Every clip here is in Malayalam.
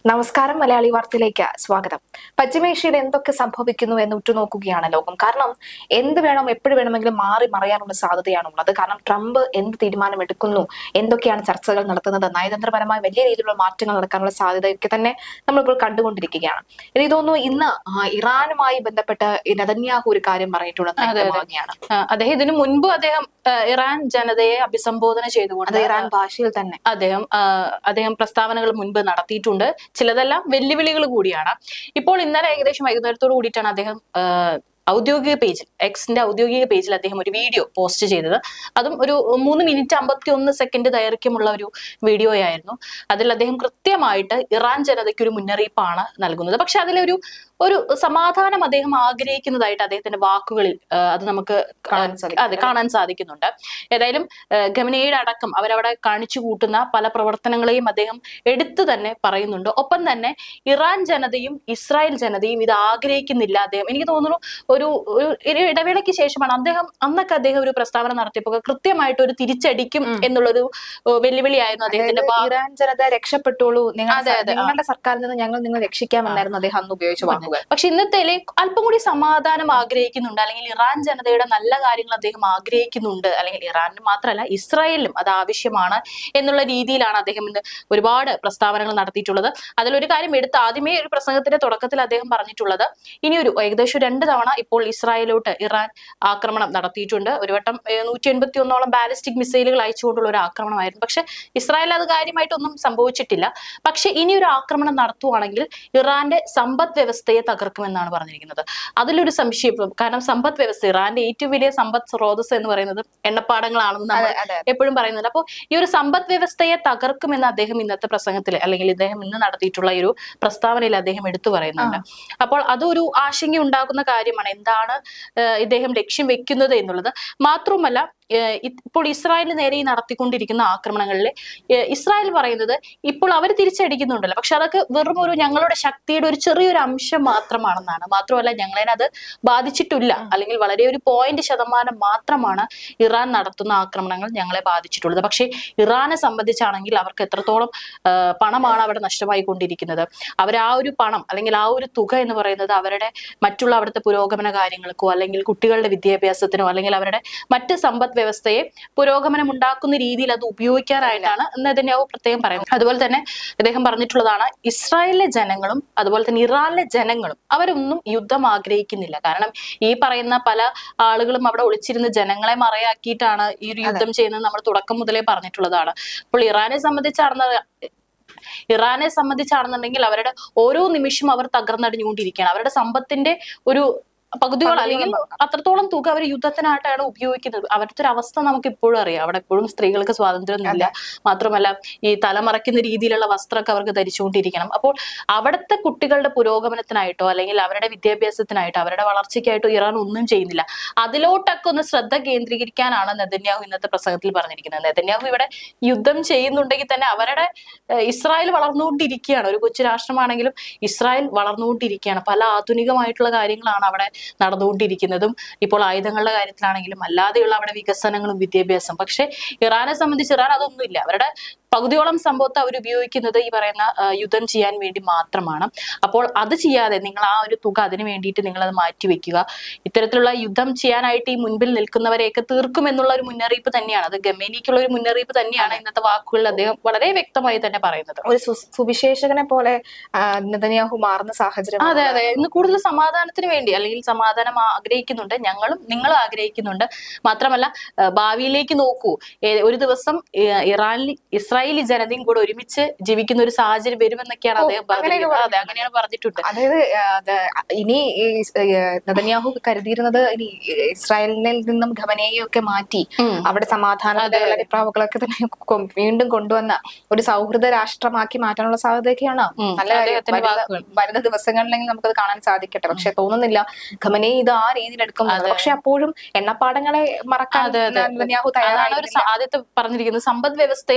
നമസ്കാരം മലയാളി വാർത്തയിലേക്ക് സ്വാഗതം പശ്ചിമേഷ്യയിൽ എന്തൊക്കെ സംഭവിക്കുന്നു എന്ന് ഉറ്റുനോക്കുകയാണ് ലോകം കാരണം എന്ത് വേണം എപ്പോഴും വേണമെങ്കിലും മാറി മറയാനുള്ള സാധ്യതയാണുള്ളത് കാരണം ട്രംപ് എന്ത് തീരുമാനം എടുക്കുന്നു എന്തൊക്കെയാണ് ചർച്ചകൾ നടത്തുന്നത് നയതന്ത്രപരമായ വലിയ രീതിയിലുള്ള മാറ്റങ്ങൾ നടക്കാനുള്ള സാധ്യതയൊക്കെ തന്നെ നമ്മളിപ്പോൾ കണ്ടുകൊണ്ടിരിക്കുകയാണ് എനിക്ക് തോന്നുന്നു ഇന്ന് ആ, ഇറാനുമായി ബന്ധപ്പെട്ട് ഈ നെതന്യാഹു ഒരു കാര്യം പറഞ്ഞിട്ടുണ്ടെന്ന് അതെ, അതെ. വ്യക്തമാവുകയാണ് ആ, അദ്ദേഹം ഇതിനു മുൻപ് അദ്ദേഹം ആ, ഇറാൻ ജനതയെ അഭിസംബോധന ചെയ്തുകൊണ്ട് അത് ഇറാൻ ഭാഷയിൽ തന്നെ അദ്ദേഹം ആ, അദ്ദേഹം പ്രസ്താവനകൾ മുൻപ് നടത്തിയിട്ടുണ്ട് ചിലതെല്ലാം വെല്ലുവിളികൾ കൂടിയാണ് ഇപ്പോൾ ഇന്നലെ ഏകദേശം വൈകുന്നേരത്തോട് കൂടിയിട്ടാണ് അദ്ദേഹം ആ, ഔദ്യോഗിക പേജിൽ എക്സിന്റെ ഔദ്യോഗിക പേജിൽ അദ്ദേഹം ഒരു വീഡിയോ പോസ്റ്റ് ചെയ്തത് അതും ഒരു മൂന്ന് മിനിറ്റ് അമ്പത്തി ഒന്ന് സെക്കൻഡ് ദൈർഘ്യമുള്ള ഒരു വീഡിയോ ആയിരുന്നു അതിൽ അദ്ദേഹം കൃത്യമായിട്ട് ഇറാൻ ജനതയ്ക്ക് ഒരു മുന്നറിയിപ്പാണ് നൽകുന്നത് പക്ഷെ അതിലൊരു ഒരു സമാധാനം അദ്ദേഹം ആഗ്രഹിക്കുന്നതായിട്ട് അദ്ദേഹത്തിന്റെ വാക്കുകളിൽ ആ, അത് നമുക്ക് കാണാൻ സാധിക്കും. അതെ കാണാൻ സാധിക്കുന്നുണ്ട് ഏതായാലും ഏഹ് ഗമനയുടെ അടക്കം അവരവിടെ കാണിച്ചു കൂട്ടുന്ന പല പ്രവർത്തനങ്ങളെയും അദ്ദേഹം എടുത്തു തന്നെ പറയുന്നുണ്ട് ഒപ്പം തന്നെ ഇറാൻ ജനതയും ഇസ്രായേൽ ജനതയും ഇത് ആഗ്രഹിക്കുന്നില്ല അദ്ദേഹം എനിക്ക് തോന്നുന്നു ഒരു ഒരു ഒരു ഇടവേളയ്ക്ക് ശേഷമാണ് അദ്ദേഹം അന്നൊക്കെ അദ്ദേഹം ഒരു പ്രസ്താവന നടത്തിയപ്പോൾ കൃത്യമായിട്ട് ഒരു തിരിച്ചടിക്കും ഉം. എന്നുള്ളൊരു ഏഹ് വെല്ലുവിളിയായിരുന്നു അദ്ദേഹത്തിന്റെ അതായത് ഭാ- ഇറാൻ ജനത രക്ഷപ്പെട്ടോളൂ നിങ്ങളുടെ അതെ, സ- അതെ, ആ. നിങ്ങളുടെ സർക്കാരിൽ നിന്ന് ഞങ്ങൾ നിങ്ങൾ രക്ഷിക്കാമെന്നായിരുന്നു അദ്ദേഹം അന്ന് ഉപയോഗിച്ച വാക്കുകൾ പക്ഷെ ഇന്നത്തെ അല്പം കൂടി സമാധാനം ആഗ്രഹിക്കുന്നുണ്ട് അല്ലെങ്കിൽ ഇറാൻ ജനതയുടെ നല്ല കാര്യങ്ങൾ അദ്ദേഹം ആഗ്രഹിക്കുന്നുണ്ട് അല്ലെങ്കിൽ ഇറാനിന് മാത്രമല്ല ഇസ്രായേലിലും അത് ആവശ്യമാണ് എന്നുള്ള രീതിയിലാണ് അദ്ദേഹം ഇന്ന് ഒരുപാട് പ്രസ്താവനകൾ നടത്തിയിട്ടുള്ളത് അതിലൊരു കാര്യം എടുത്ത് ആദ്യമേ ഒരു പ്രസംഗത്തിന്റെ തുടക്കത്തിൽ അദ്ദേഹം പറഞ്ഞിട്ടുള്ളത് ഇനി ഒരു ഏകദേശം രണ്ട് തവണ ഇപ്പോൾ ഇസ്രായേലോട്ട് ഇറാൻ ആക്രമണം നടത്തിയിട്ടുണ്ട് ഒരു വട്ടം നൂറ്റി എൺപത്തി ഒന്നോളം ബാലിസ്റ്റിക് മിസൈലുകൾ അയച്ചുകൊണ്ടുള്ള ഒരു ആക്രമണമായിരുന്നു പക്ഷെ ഇസ്രായേൽ അത് കാര്യമായിട്ടൊന്നും സംഭവിച്ചിട്ടില്ല പക്ഷെ ഇനി ഒരു ആക്രമണം നടത്തുവാണെങ്കിൽ ഇറാന്റെ സമ്പദ് വ്യവസ്ഥയെ തകർക്കുമെന്നാണ് പറഞ്ഞിരിക്കുന്നത് അതിലൊരു സംശയം ഇപ്പം കാരണം സമ്പദ് വ്യവസ്ഥ ഇറാന്റെ ഏറ്റവും വലിയ സമ്പദ് സ്രോതസ് എന്ന് പറയുന്നത് എണ്ണപ്പാടങ്ങളാണെന്ന് നമ്മൾ അതെ അതെ എപ്പോഴും പറയുന്നുണ്ട് അപ്പോൾ ഈ ഒരു സമ്പദ് വ്യവസ്ഥയെ തകർക്കുമെന്ന് അദ്ദേഹം ഇന്നത്തെ പ്രസംഗത്തിൽ അല്ലെങ്കിൽ ഇദ്ദേഹം ഇന്ന് നടത്തിയിട്ടുള്ള ഈ ഒരു പ്രസ്താവനയിൽ അദ്ദേഹം എടുത്തു പറയുന്നുണ്ട് അപ്പോൾ അതൊരു ആശങ്ക ഉണ്ടാക്കുന്ന കാര്യമാണ് എന്താണ് ഏഹ് ഇദ്ദേഹം ലക്ഷ്യം വെക്കുന്നത് എന്നുള്ളത് മാത്രവുമല്ല ഏഹ് ഇ- ഇപ്പോൾ ഇസ്രായേലിന് നേരെ ഈ നടത്തിക്കൊണ്ടിരിക്കുന്ന ആക്രമണങ്ങളിൽ ഏഹ് ഇസ്രായേൽ പറയുന്നത് ഇപ്പോൾ അവർ തിരിച്ചടിക്കുന്നുണ്ടല്ലോ പക്ഷെ അതൊക്കെ വെറും ഒരു ഞങ്ങളുടെ ശക്തിയുടെ ഒരു ചെറിയൊരു അംശം മാത്രമാണെന്നാണ് മാത്രമല്ല ഞങ്ങളെ അത് ബാധിച്ചിട്ടില്ല അല്ലെങ്കിൽ വളരെ ഒരു പോയിന്റ് ശതമാനം മാത്രമാണ് ഇറാൻ നടത്തുന്ന ആക്രമണങ്ങൾ ഞങ്ങളെ ബാധിച്ചിട്ടുള്ളത് പക്ഷേ ഇറാനെ സംബന്ധിച്ചാണെങ്കിൽ അവർക്ക് എത്രത്തോളം ആ, പണമാണ് അവിടെ നഷ്ടമായിക്കൊണ്ടിരിക്കുന്നത് അവർ ആ ഒരു പണം അല്ലെങ്കിൽ ആ ഒരു തുക എന്ന് പറയുന്നത് അവരുടെ മറ്റുള്ള അവിടുത്തെ പുരോഗമന കാര്യങ്ങൾക്കോ അല്ലെങ്കിൽ കുട്ടികളുടെ വിദ്യാഭ്യാസത്തിനോ അല്ലെങ്കിൽ അവരുടെ മറ്റ് സമ്പദ് വ്യവസ്ഥയെ പുരോഗമനം ഉണ്ടാക്കുന്ന രീതിയിൽ അത് ഉപയോഗിക്കാനായിട്ടാണ് നെതന്യാഹു പ്രത്യേകം പറയുന്നത് അതുപോലെ തന്നെ അദ്ദേഹം പറഞ്ഞിട്ടുള്ളതാണ് ഇസ്രായേലിലെ ജനങ്ങളും അതുപോലെ തന്നെ ഇറാനിലെ ജനങ്ങളും അവരൊന്നും യുദ്ധം ആഗ്രഹിക്കുന്നില്ല കാരണം ഈ പറയുന്ന പല ആളുകളും അവിടെ ഒളിച്ചിരുന്ന് ജനങ്ങളെ മറയാക്കിയിട്ടാണ് ഈ ഒരു യുദ്ധം ചെയ്യുന്നത് നമ്മൾ തുടക്കം മുതലേ പറഞ്ഞിട്ടുള്ളതാണ് അപ്പോൾ ഇറാനെ സംബന്ധിച്ചാണെന്ന് ഇറാനെ സംബന്ധിച്ചാണെന്നുണ്ടെങ്കിൽ അവരുടെ ഓരോ നിമിഷം അവർ തകർന്നടിഞ്ഞുകൊണ്ടിരിക്കുകയാണ് അവരുടെ സമ്പത്തിന്റെ ഒരു പകുതിയോളം അല്ലെങ്കിൽ അത്രത്തോളം തുക അവർ യുദ്ധത്തിനായിട്ടാണ് ഉപയോഗിക്കുന്നത് അവരുടെ ഒരു അവസ്ഥ നമുക്ക് ഇപ്പോഴും അറിയാം അവിടെ എപ്പോഴും സ്ത്രീകൾക്ക് സ്വാതന്ത്ര്യമൊന്നുമില്ല മാത്രമല്ല ഈ തലമറയ്ക്കുന്ന രീതിയിലുള്ള വസ്ത്രമൊക്കെ അവർക്ക് ധരിച്ചുകൊണ്ടിരിക്കണം അപ്പോൾ അവിടുത്തെ കുട്ടികളുടെ പുരോഗമനത്തിനായിട്ടോ അല്ലെങ്കിൽ അവരുടെ വിദ്യാഭ്യാസത്തിനായിട്ടോ അവരുടെ വളർച്ചയ്ക്കായിട്ടോ ഇറാൻ ഒന്നും ചെയ്യുന്നില്ല അതിലോട്ടൊക്കെ ഒന്ന് ശ്രദ്ധ കേന്ദ്രീകരിക്കാനാണ് നെതന്യാഹു ഇന്നത്തെ പ്രസംഗത്തിൽ പറഞ്ഞിരിക്കുന്നത് നെതന്യാഹു ഇവിടെ യുദ്ധം ചെയ്യുന്നുണ്ടെങ്കിൽ തന്നെ അവരുടെ ഏഹ്, ഇസ്രായേൽ വളർന്നുകൊണ്ടിരിക്കുകയാണ് ഒരു കൊച്ചു രാഷ്ട്രമാണെങ്കിലും ഇസ്രായേൽ വളർന്നുകൊണ്ടിരിക്കുകയാണ് പല ആധുനികമായിട്ടുള്ള കാര്യങ്ങളാണ് അവിടെ നടന്നുകൊണ്ടിരിക്കുന്നതും ഇപ്പോൾ ആയുധങ്ങളുടെ കാര്യത്തിലാണെങ്കിലും അല്ലാതെയുള്ള അവിടെ വികസനങ്ങളും വിദ്യാഭ്യാസം പക്ഷെ ഇറാനെ സംബന്ധിച്ച് ഇറാൻ അതൊന്നുമില്ല അവരുടെ പകുതിയോളം സംഭവത്തെ അവർ ഉപയോഗിക്കുന്നത് ഈ പറയുന്ന ആ, യുദ്ധം ചെയ്യാൻ വേണ്ടി മാത്രമാണ് അപ്പോൾ അത് ചെയ്യാതെ നിങ്ങൾ ആ ഒരു തുക അതിന് വേണ്ടിയിട്ട് നിങ്ങൾ അത് മാറ്റിവെക്കുക ഇത്തരത്തിലുള്ള യുദ്ധം ചെയ്യാനായിട്ട് ഈ മുൻപിൽ നിൽക്കുന്നവരെയൊക്കെ തീർക്കും എന്നുള്ള ഒരു മുന്നറിയിപ്പ് തന്നെയാണ് അത് ഗമേനിക്കുള്ള ഒരു മുന്നറിയിപ്പ് തന്നെയാണ് ഇന്നത്തെ വാക്കുകളിൽ അദ്ദേഹം വളരെ വ്യക്തമായി തന്നെ പറയുന്നത് ഒരു സു- സുവിശേഷകനെ പോലെ ആ, നെതന്യാഹു മാറുന്ന സാഹചര്യം അതെ അതെ ഇന്ന് കൂടുതൽ സമാധാനത്തിന് വേണ്ടി അല്ലെങ്കിൽ സമാധാനം ആഗ്രഹിക്കുന്നുണ്ട് ഞങ്ങളും നിങ്ങളും ആഗ്രഹിക്കുന്നുണ്ട് മാത്രമല്ല ആ, ഭാവിയിലേക്ക് നോക്കൂ ഏ, ഒരു ദിവസം ഏ, ഇറാനിൽ ഇസ്രായേലി ജനതയും കൂടെ ഒരുമിച്ച് ജീവിക്കുന്ന ഒരു സാഹചര്യം വരുമെന്നൊക്കെയാണ് അദ്ദേഹം അങ്ങനെയൊക്കെ പറഞ്ഞിരിക്കുന്നത് അതെ അങ്ങനെയാണ് പറഞ്ഞിട്ടുണ്ട് അതായത് ആ, അത് ഇനി ഈ സ്- ഈ നെതന്യാഹു കരുതിയിരുന്നത് ഇനി ഇസ്രായേലിൽ നിന്നും ഖമനയെ ഒക്കെ മാറ്റി ഉം. അവിടെ സമാധാനത്തിന്റെ വെള്ളരിപ്രാവുകളൊക്കെ തന്നെ കൊ- വീണ്ടും കൊണ്ടുവന്ന ഒരു സൗഹൃദ രാഷ്ട്രമാക്കി മാറ്റാനുള്ള സാധ്യതയൊക്കെയാണ് ഉം. നല്ല കാര്യം. അദ്ദേഹത്തിന്റെ വരുന്ന- വാക്കുകൾ. വരുന്ന ദിവസങ്ങളിലെങ്കിൽ നമുക്കത് കാണാൻ സാധിക്കട്ടെ പക്ഷെ തോന്നുന്നില്ല ഖമനെ ഇത് ആ രീതിയിൽ എടുക്കും അതെ. പക്ഷെ അപ്പോഴും എണ്ണപ്പാടങ്ങളെ മറക്കാൻ അതെ, അതെ. നെതന്യാഹു അതാണ് ഒരു തയ്യാറായിരുന്നില്ല സ- ആദ്യത്തെ പറഞ്ഞിരിക്കുന്നത് സമ്പദ് വ്യവസ്ഥയെ തകർക്കും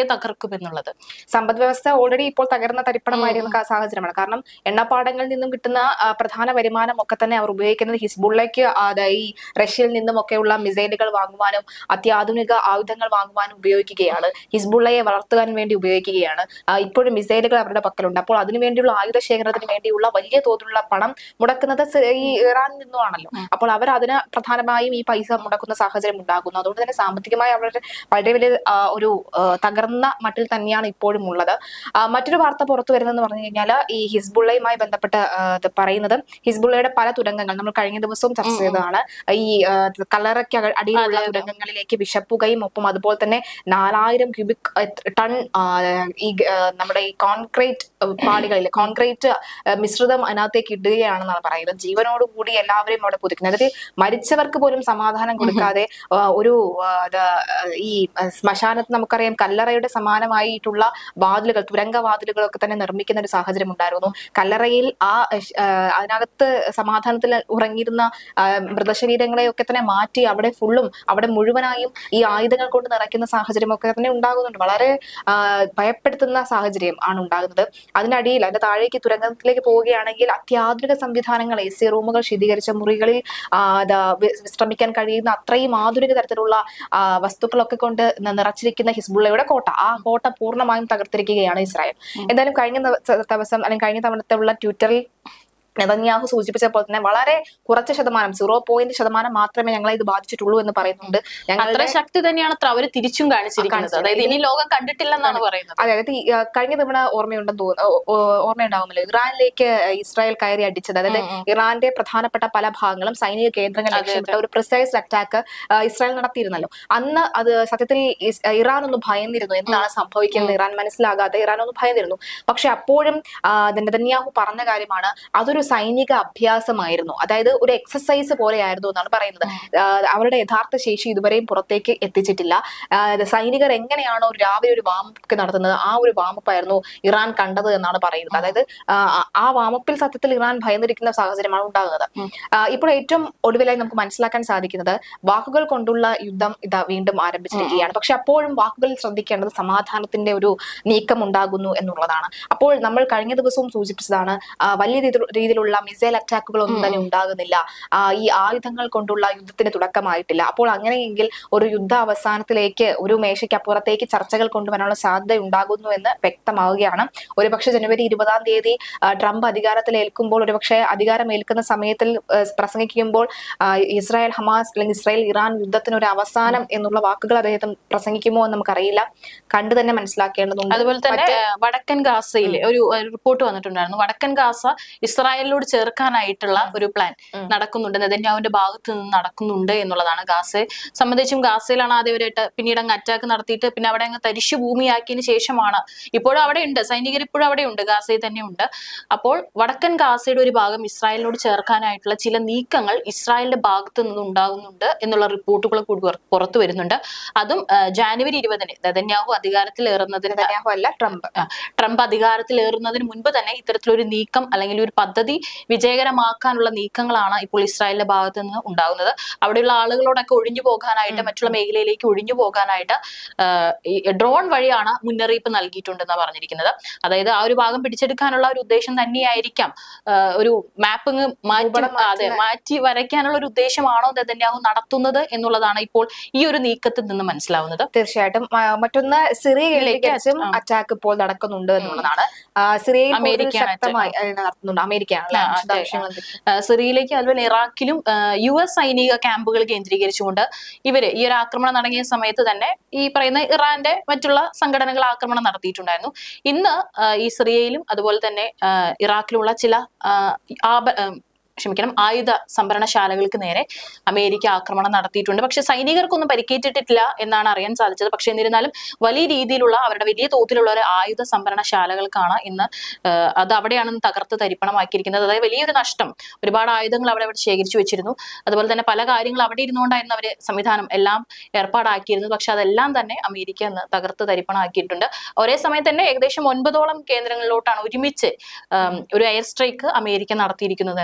നടക്കും എന്നുള്ളത് സമ്പദ് വ്യവസ്ഥ ഓൾറെഡി ഇപ്പോൾ തകർന്ന തരിപ്പണമായിരുന്ന ക- സാഹചര്യമാണ് കാരണം എണ്ണപ്പാടങ്ങളിൽ നിന്നും കിട്ടുന്ന ആ, പ്രധാന വരുമാനം ഒക്കെ തന്നെ അവർ ഉപയോഗിക്കുന്നത് ഹിസ്ബുള്ളയ്ക്ക് അത് ഈ റഷ്യയിൽ നിന്നും ഒക്കെയുള്ള മിസൈലുകൾ വാങ്ങുവാനും അത്യാധുനിക ആയുധങ്ങൾ വാങ്ങുവാനും ഉപയോഗിക്കുകയാണ് ഹിസ്ബുള്ളയെ വളർത്തുവാൻ വേണ്ടി ഉപയോഗിക്കുകയാണ് ആ, ഇപ്പോഴും മിസൈലുകൾ അവരുടെ പക്കലുണ്ട് അപ്പോൾ അതിനുവേണ്ടിയുള്ള ആയുധ ശേഖരണത്തിന് വേണ്ടിയുള്ള വലിയ തോതിലുള്ള പണം മുടക്കുന്നത് സ- ഈ ഇറാനിൽ നിന്നുമാണല്ലോ അപ്പോൾ അവർ അതിന് പ്രധാനമായും ഈ പൈസ മുടക്കുന്ന സാഹചര്യം ഉണ്ടാകുന്നു അതുകൊണ്ട് തന്നെ സാമ്പത്തികമായി അവരുടെ വളരെ വലിയ ആ, ഒരു ആ, തകർന്ന മട്ടിൽ തന്നെയാണ് ഇപ്പോഴും ഉള്ളത് ആ, മറ്റൊരു വാർത്ത പുറത്തു വരുന്നതെന്ന് പറഞ്ഞു കഴിഞ്ഞാൽ ഈ ഹിസ്ബുള്ളയുമായി ബന്ധപ്പെട്ട് ആ, ഇത് പറയുന്നത് ഹിസ്ബുള്ളയുടെ പല തുരങ്കങ്ങൾ നമ്മൾ കഴിഞ്ഞ ദിവസവും ചർച്ച ചെയ്തതാണ് ഈ ആ, കല്ലറയ്ക്ക് അക- അടിയിലുള്ള തുരങ്കങ്ങളിലേക്ക് വിശപ്പുകയും ഒപ്പം അതുപോലെ തന്നെ നാലായിരം ക്യൂബിക് ടൺ ആ, ഈ ഗ- ആ, നമ്മുടെ ഈ കോൺക്രീറ്റ് പാളികളിൽ കോൺക്രീറ്റ് ആ, മിശ്രിതം അതിനകത്തേക്ക് ഇടുകയാണെന്നാണ് പറയുന്നത് ജീവനോടുകൂടി എല്ലാവരെയും അവിടെ പുതുക്കുന്നത് അതായത് മരിച്ചവർക്ക് പോലും സമാധാനം കൊടുക്കാതെ ആ, ഒരു ആ, ഇത്, ആ, ഈ ആ, ശ്മശാനത്ത് നമുക്കറിയാം കല്ലറയുടെ സമാനമായിട്ടുള്ള വാതിലുകൾ തുരങ്ക വാതിലുകളൊക്കെ തന്നെ നിർമ്മിക്കുന്ന ഒരു സാഹചര്യം ഉണ്ടായിരുന്നു കല്ലറയിൽ ആ ശ്- ആ, അതിനകത്ത് സമാധാനത്തിൽ ഉറങ്ങിയിരുന്ന ആ, മൃതശരീരങ്ങളെയൊക്കെ തന്നെ മാറ്റി അവിടെ ഫുള്ളും അവിടെ മുഴുവനായും ഈ ആയുധങ്ങൾ കൊണ്ട് നിറയ്ക്കുന്ന സാഹചര്യം ഒക്കെ തന്നെ ഉണ്ടാകുന്നുണ്ട് വളരെ ആ, ഭയപ്പെടുത്തുന്ന സാഹചര്യം ആണ് ഉണ്ടാകുന്നത് അതിനടിയിൽ അതിന്റെ താഴേക്ക് തുരങ്കത്തിലേക്ക് പോവുകയാണെങ്കിൽ അത്യാധുനിക സംവിധാനങ്ങൾ എ സി റൂമുകൾ ശീതീകരിച്ച മുറികളിൽ ആ, ദാ വി- വിശ്രമിക്കാൻ കഴിയുന്ന അത്രയും ആധുനിക തരത്തിലുള്ള ആ, വസ്തുക്കളൊക്കെ കൊണ്ട് ന- നിറച്ചിരിക്കുന്ന ഹിസ്ബുള്ളയുടെ കോട്ട ആ കോട്ട പൂർണ്ണമായും തകർത്തിരിക്കുകയാണ് ഇസ്രായേൽ എന്തായാലും കഴിഞ്ഞ ദിവ- ദിവസം അല്ലെങ്കിൽ കഴിഞ്ഞ തവണത്തെ ട്വിറ്ററിൽ നെതന്യാഹു സൂചിപ്പിച്ച പോലെ തന്നെ വളരെ കുറച്ച് ശതമാനം സീറോ പോയിന്റ് ശതമാനം മാത്രമേ ഞങ്ങളെ ഇത് ബാധിച്ചിട്ടുള്ളൂ എന്ന് പറയുന്നുണ്ട് അത്ര ഞങ്ങളുടെ ശക്തി തന്നെയാണ് അത്ര അവര് തിരിച്ചും കാണിച്ചിരിക്കുന്നത് അതായത് ഇനി ലോകം കണ്ടിട്ടില്ലെന്നാണ് പറയുന്നത് അതെ അതായത് ഈ, ആ, കഴിഞ്ഞ തവണ ഓർമ്മയുണ്ടെന്ന് തോന്നുന്നു ഓ- ഓ- ഓർമ്മയുണ്ടാവുമല്ലോ ഇറാനിലേക്ക് ഇസ്രായേൽ കയറി അടിച്ചത് അതായത് ഇറാന്റെ പ്രധാനപ്പെട്ട പല ഭാഗങ്ങളും സൈനിക കേന്ദ്രങ്ങൾ ലക്ഷ്യമിട്ട ഒരു പ്രിസൈസ് അറ്റാക്ക് ഇസ്രായേൽ നടത്തിയിരുന്നല്ലോ അന്ന് അത് സത്യത്തിൽ ഇസ്- ഇറാൻ ഒന്ന് ഭയന്നിരുന്നു എന്താണ് സംഭവിക്കുന്നത് ഇറാൻ മനസ്സിലാകാതെ ഇറാൻ ഒന്ന് ഭയന്നിരുന്നു പക്ഷെ അപ്പോഴും ആ, നെതന്യാഹു പറഞ്ഞ കാര്യമാണ് അതൊരു സൈനിക അഭ്യാസമായിരുന്നു അതായത് ഒരു എക്സസൈസ് പോലെയായിരുന്നു എന്നാണ് പറയുന്നത് ആ, അവരുടെ യഥാർത്ഥ ശേഷി ഇതുവരെയും പുറത്തേക്ക് എത്തിച്ചിട്ടില്ല ആ, ഇത് സൈനികർ എങ്ങനെയാണോ ഒരു രാവിലെ ഒരു വാമപ്പ് നടത്തുന്നത് ആ ഒരു വാമപ്പായിരുന്നു ഇറാൻ കണ്ടത് എന്നാണ് പറയുന്നത് അതായത് ആ, ആ വാമപ്പിൽ സത്യത്തിൽ ഇറാൻ ഭയന്നിരിക്കുന്ന സാഹചര്യമാണ് ഉണ്ടാകുന്നത് ആ, ഇപ്പോൾ ഏറ്റവും ഒടുവിലായി നമുക്ക് മനസ്സിലാക്കാൻ സാധിക്കുന്നത് വാക്കുകൾ കൊണ്ടുള്ള യുദ്ധം ഇതാ വീണ്ടും ആരംഭിച്ചിരിക്കുകയാണ് പക്ഷെ അപ്പോഴും വാക്കുകളിൽ ശ്രദ്ധിക്കേണ്ടത് സമാധാനത്തിന്റെ ഒരു നീക്കം ഉണ്ടാകുന്നു എന്നുള്ളതാണ് അപ്പോൾ നമ്മൾ കഴിഞ്ഞ ദിവസവും സൂചിപ്പിച്ചതാണ് ആ, വലിയ രീതിയിൽ- രീതിയിലുള്ള മിസൈൽ അറ്റാക്കുകൾ ഒന്നും തന്നെ ഉണ്ടാകുന്നില്ല ആ, ഈ ആയുധങ്ങൾ കൊണ്ടുള്ള യുദ്ധത്തിന് തുടക്കമായിട്ടില്ല അപ്പോൾ അങ്ങനെയെങ്കിൽ ഒരു യുദ്ധ അവസാനത്തിലേക്ക് ഒരു മേശയ്ക്കപ്പുറത്തേക്ക് ചർച്ചകൾ കൊണ്ടുവരാനുള്ള സാധ്യത ഉണ്ടാകുന്നു എന്ന് വ്യക്തമാവുകയാണ് ഒരുപക്ഷെ ജനുവരി ഇരുപതാം തീയതി ആ, ട്രംപ് അധികാരത്തിൽ ഏൽക്കുമ്പോൾ ഒരുപക്ഷെ അധികാരം ഏൽക്കുന്ന സമയത്തിൽ ആ, പ്രസംഗിക്കുമ്പോൾ ആ, ഇസ്രായേൽ ഹമാസ് അല്ലെങ്കിൽ ഇസ്രായേൽ ഇറാൻ യുദ്ധത്തിന് ഒരു അവസാനം എന്നുള്ള വാക്കുകൾ അദ്ദേഹം പ്രസംഗിക്കുമോ എന്ന് നമുക്കറിയില്ല കണ്ടു തന്നെ മനസ്സിലാക്കേണ്ടതുണ്ട് അതുപോലെ തന്നെ ഏഹ്, വടക്കൻ ഗാസയിൽ ഒരു റിപ്പോർട്ട് വന്നിട്ടുണ്ടായിരുന്നു വടക്കൻ ഗാസ ഇസ്രായേലിനോട് ചേർക്കാനായിട്ടുള്ള ഒരു പ്ലാൻ നടക്കുന്നുണ്ട് നെതന്യാവിന്റെ ഭാഗത്ത് നിന്ന് നടക്കുന്നുണ്ട് എന്നുള്ളതാണ് ഗാസയെ സംബന്ധിച്ചും ഗാസയിലാണ് ആദ്യമായിട്ട് പിന്നീട് അങ്ങ് അറ്റാക്ക് നടത്തിയിട്ട് പിന്നെ അവിടെ അങ്ങ് തരിശു ഭൂമിയാക്കിയതിന് ശേഷമാണ് ഇപ്പോഴും അവിടെ ഉണ്ട് സൈനികർ ഇപ്പോഴും അവിടെ ഉണ്ട് ഗാസയിൽ തന്നെ ഉണ്ട് അപ്പോൾ വടക്കൻ ഗാസയുടെ ഒരു ഭാഗം ഇസ്രായേലിനോട് ചേർക്കാനായിട്ടുള്ള ചില നീക്കങ്ങൾ ഇസ്രായേലിന്റെ ഭാഗത്ത് നിന്ന് ഉണ്ടാകുന്നുണ്ട് എന്നുള്ള റിപ്പോർട്ടുകൾ കൂടി പുറ- പുറത്തു വരുന്നുണ്ട് അതും ആ, ജാനുവരി ഇരുപതിന് നെതന്യാഹു അധികാരത്തിലേറുന്നതിന് നെതന്യാഹു അല്ല ട്രംപ് ആ, ട്രംപ് അധികാരത്തിലേറുന്നതിന് മുൻപ് തന്നെ ഇത്തരത്തിലൊരു നീക്കം അല്ലെങ്കിൽ ഒരു പദ്ധതി വിജയകരമാക്കാനുള്ള നീക്കങ്ങളാണ് ഇപ്പോൾ ഇസ്രായേലിന്റെ ഭാഗത്ത് നിന്ന് ഉണ്ടാകുന്നത് അവിടെയുള്ള ആളുകളോടൊക്കെ ഒഴിഞ്ഞു പോകാനായിട്ട് മറ്റുള്ള മേഖലയിലേക്ക് ഒഴിഞ്ഞു പോകാനായിട്ട് ആ, ഈ ഡ്രോൺ വഴിയാണ് മുന്നറിയിപ്പ് നൽകിയിട്ടുണ്ടെന്നാണ് പറഞ്ഞിരിക്കുന്നത് അതായത് ആ ഒരു ഭാഗം പിടിച്ചെടുക്കാനുള്ള ഒരു ഉദ്ദേശം തന്നെയായിരിക്കാം ആ, ഒരു മാപ്പിംഗ് മാറ്റി ഭൂപടം അതെ മാറ്റി വരയ്ക്കാനുള്ള ഒരു ഉദ്ദേശമാണോ നെതന്യാഹു നടത്തുന്നത് എന്നുള്ളതാണ് ഇപ്പോൾ ഈ ഒരു നീക്കത്തിൽ നിന്ന് മനസ്സിലാവുന്നത് തീർച്ചയായിട്ടും ആ, മറ്റൊന്ന് സിറിയ സിറിയയിലേക്ക് കേന്ദ്രീകരിച്ചും ആ. അറ്റാക്ക് ഇപ്പോൾ നടക്കുന്നുണ്ട് എന്നുള്ളതാണ് ആ, സിറിയയിൽ കൂടുതൽ അമേരിക്കയാണ് ശക്തമായി ആ, നടത്തുന്നുണ്ട് അമേരിക്കയാണ് അല്ലേ? ആ, അതെ. വിശദാംശങ്ങൾ എന്തൊക്കെ? ആ, സിറിയയിലേക്ക് അതുപോലെ ഇറാഖിലും ആ, യു എസ് സൈനിക ക്യാമ്പുകൾ കേന്ദ്രീകരിച്ചുകൊണ്ട് ഇവര് ഈ ഒരു ആക്രമണം നടങ്ങിയ സമയത്ത് തന്നെ ഈ പറയുന്ന ഇറാന്റെ മറ്റുള്ള സംഘടനകൾ ആക്രമണം നടത്തിയിട്ടുണ്ടായിരുന്നു ഇന്ന് ആ, ഈ സിറിയയിലും അതുപോലെ തന്നെ ആ, ഇറാഖിലുള്ള ചില ആ, ആപ- ആ, ക്ഷമിക്കണം ആയുധ സംഭരണശാലകൾക്ക് നേരെ അമേരിക്ക ആക്രമണം നടത്തിയിട്ടുണ്ട് പക്ഷെ സൈനികർക്കൊന്നും പരിക്കേറ്റിട്ടില്ല എന്നാണ് അറിയാൻ സാധിച്ചത് പക്ഷെ എന്നിരുന്നാലും വലിയ രീതിയിലുള്ള അവരുടെ വലിയ തോതിലുള്ള ഒരു ആയുധ സംഭരണശാലകൾക്കാണ് ഇന്ന് ആ, അത് അവിടെയാണ് ഇന്ന് തകർത്ത് തരിപ്പണമാക്കിയിരിക്കുന്നത് അതായത് വലിയൊരു നഷ്ടം ഒരുപാട് ആയുധങ്ങൾ അവിടെ അവിടെ ശേഖരിച്ചു വെച്ചിരുന്നു അതുപോലെ തന്നെ പല കാര്യങ്ങൾ അവിടെ ഇരുന്നുകൊണ്ടായിരുന്നു അവര് സംവിധാനം എല്ലാം ഏർപ്പാടാക്കിയിരുന്നത് പക്ഷെ അതെല്ലാം തന്നെ അമേരിക്ക ഇന്ന് തകർത്ത് തരിപ്പണമാക്കിയിട്ടുണ്ട് ഒരേ സമയം തന്നെ ഏകദേശം ഒൻപതോളം കേന്ദ്രങ്ങളിലോട്ടാണ് ഒരുമിച്ച് ആം, ഒരു എയർ സ്ട്രൈക്ക് അമേരിക്ക നടത്തിയിരിക്കുന്നത് എന്നാണ് അറിയാൻ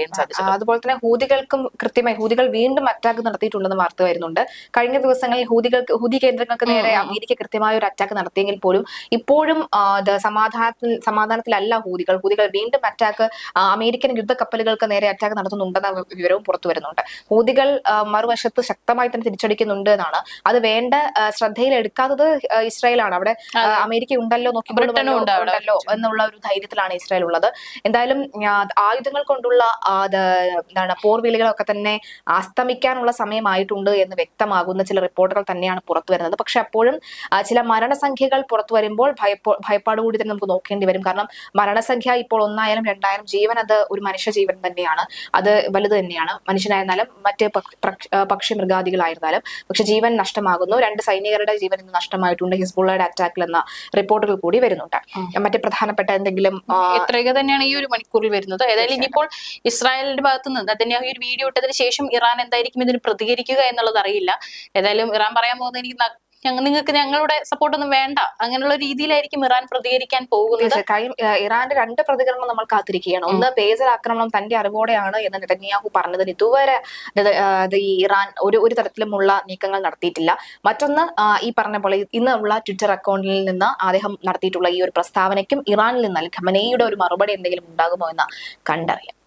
അറിയാൻ സാധിച്ചത് ആ, അതുപോലെ തന്നെ ഹൂതികൾക്കും കൃത്യമായി ഹൂതികൾ വീണ്ടും അറ്റാക്ക് നടത്തിയിട്ടുണ്ടെന്ന് വാർത്ത വരുന്നുണ്ട് കഴിഞ്ഞ ദിവസങ്ങളിൽ ഹൂതികൾക്ക് ഹൂതി കേന്ദ്രങ്ങൾക്ക് നേരെ അമേരിക്ക കൃത്യമായ ഒരു അറ്റാക്ക് നടത്തിയെങ്കിൽ പോലും ഇപ്പോഴും ആ, ഇത് സമാധാനത്തിൽ സമാധാനത്തിലല്ല ഹൂതികൾ ഹൂതികൾ വീണ്ടും അറ്റാക്ക് അമേരിക്കൻ യുദ്ധക്കപ്പലുകൾക്ക് നേരെ അറ്റാക്ക് നടത്തുന്നുണ്ടെന്ന വി- വിവരവും പുറത്തു വരുന്നുണ്ട് ഹൂതികൾ ആ, മറുവശത്ത് ശക്തമായി തന്നെ തിരിച്ചടിക്കുന്നുണ്ട് എന്നാണ് അത് വേണ്ട ആ, ശ്രദ്ധയിൽ എടുക്കാത്തത് ആ, ഇസ്രായേലാണ് അവിടെ ആ, അമേരിക്ക ഉണ്ടല്ലോ നോക്കിക്കൊള്ളുമല്ലോ ബ്രിട്ടനും ഉണ്ട് അവിടെ. ഉണ്ടല്ലോ എന്നുള്ള ഒരു ധൈര്യത്തിലാണ് ഇസ്രായേൽ ഉള്ളത് എന്തായാലും ആ, ആയുധങ്ങൾ കൊണ്ടുള്ള ആ, അത് എന്താണ് പോർവിളികളൊക്കെ തന്നെ അസ്തമിക്കാനുള്ള സമയമായിട്ടുണ്ട് എന്ന് വ്യക്തമാകുന്ന ചില റിപ്പോർട്ടുകൾ തന്നെയാണ് പുറത്തു വരുന്നത് പക്ഷെ അപ്പോഴും ആ, ചില മരണസംഖ്യകൾ പുറത്തു വരുമ്പോൾ ഭയപ്പോ ഭയപ്പാട് കൂടി തന്നെ നമുക്ക് നോക്കേണ്ടി വരും കാരണം മരണസംഖ്യ ഇപ്പോൾ ഒന്നായാലും രണ്ടായാലും ജീവൻ അത് ഒരു മനുഷ്യ ജീവൻ തന്നെയാണ് അത് വലുത് തന്നെയാണ് മനുഷ്യനായിരുന്നാലും മറ്റ് പക്- പ്രക്ഷ- ആ, പക്ഷി മൃഗാദികളായിരുന്നാലും പക്ഷെ ജീവൻ നഷ്ടമാകുന്നു രണ്ട് സൈനികരുടെ ജീവൻ ഇന്ന് നഷ്ടമായിട്ടുണ്ട് ഹിസ്ബുള്ളയുടെ അറ്റാക്കിൽ എന്ന റിപ്പോർട്ടുകൾ കൂടി വരുന്നുണ്ട് മറ്റ് പ്രധാനപ്പെട്ട എന്തെങ്കിലും ആ, ഇത്രയൊക്കെ തന്നെയാണ് ഈ ഒരു മണിക്കൂറിൽ വരുന്നത് ഏതായാലും ഇനിയിപ്പോൾ ഇസ്രായേലിന്റെ ഭാഗത്ത് നിന്ന് നെതന്യാഹു ഈ ഒരു വീഡിയോ ഇട്ടതിന് ശേഷം ഇറാൻ എന്തായിരിക്കും ഇതിന് പ്രതികരിക്കുക എന്നുള്ളത് അറിയില്ല ഏതായാലും ഇറാൻ പറയാൻ പോകുന്നത് എനിക്ക് ന- ഞങ്ങ നിങ്ങൾക്ക് ഞങ്ങളുടെ സപ്പോർട്ടൊന്നും വേണ്ട അങ്ങനെയുള്ള രീതിയിലായിരിക്കും ഇറാൻ പ്രതികരിക്കാൻ പോകുന്നത് തീർച്ചയായും. കാര്യം ഏഹ്, ഇറാന്റെ രണ്ട് പ്രതികരണം നമ്മൾ കാത്തിരിക്കുകയാണ് ഒന്ന് പേസർ ആക്രമണം തന്റെ അറിവോടെയാണ് എന്ന് നെതന്യാഹു പറഞ്ഞതിന് ഇതുവരെ ഇത്, ഏഹ്, ഇത് ഈ ഇറാൻ ഒരു ഒരു തരത്തിലുമുള്ള നീക്കങ്ങൾ നടത്തിയിട്ടില്ല മറ്റൊന്ന് ആ, ഈ പറഞ്ഞ പോലെ ഇന്നുള്ള ട്വിറ്റർ അക്കൗണ്ടിൽ നിന്ന് അദ്ദേഹം നടത്തിയിട്ടുള്ള ഈ ഒരു പ്രസ്താവനയ്ക്കും ഇറാനിൽ നിന്ന് ഖമനയുടെ ഒരു മറുപടി എന്തെങ്കിലും ഉണ്ടാകുമോ എന്ന് കണ്ടറിയാം